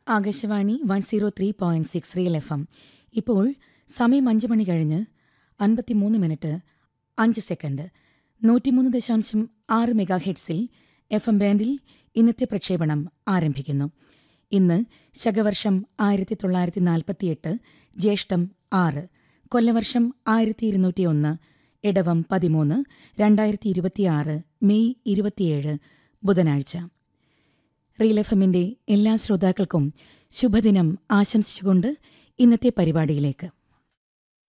Akashvani one zero three point six real F M ഇപ്പോൾ സമയം അഞ്ച് മണി കഴിഞ്ഞ് അൻപത്തിമൂന്ന് മിനിറ്റ് അഞ്ച് സെക്കൻഡ് നൂറ്റിമൂന്ന് ദശാംശം ആറ് മെഗാ ഹെഡ്സിൽ എഫ് എം ബാൻഡിൽ ഇന്നത്തെ പ്രക്ഷേപണം ആരംഭിക്കുന്നു ഇന്ന് ശകവർഷം ആയിരത്തി തൊള്ളായിരത്തി നാൽപ്പത്തിയെട്ട് ജ്യേഷ്ഠം ആറ് കൊല്ലവർഷം ആയിരത്തി ഇരുന്നൂറ്റി ഒന്ന് ഇടവം പതിമൂന്ന് രണ്ടായിരത്തി ഇരുപത്തിയാറ് മെയ് ഇരുപത്തിയേഴ് ബുധനാഴ്ച റീൽ എഫ് എമ്മിന്റെ എല്ലാ ശ്രോതാക്കൾക്കും ശുഭദിനം ആശംസിച്ചുകൊണ്ട് ഇന്നത്തെ പരിപാടിയിലേക്ക്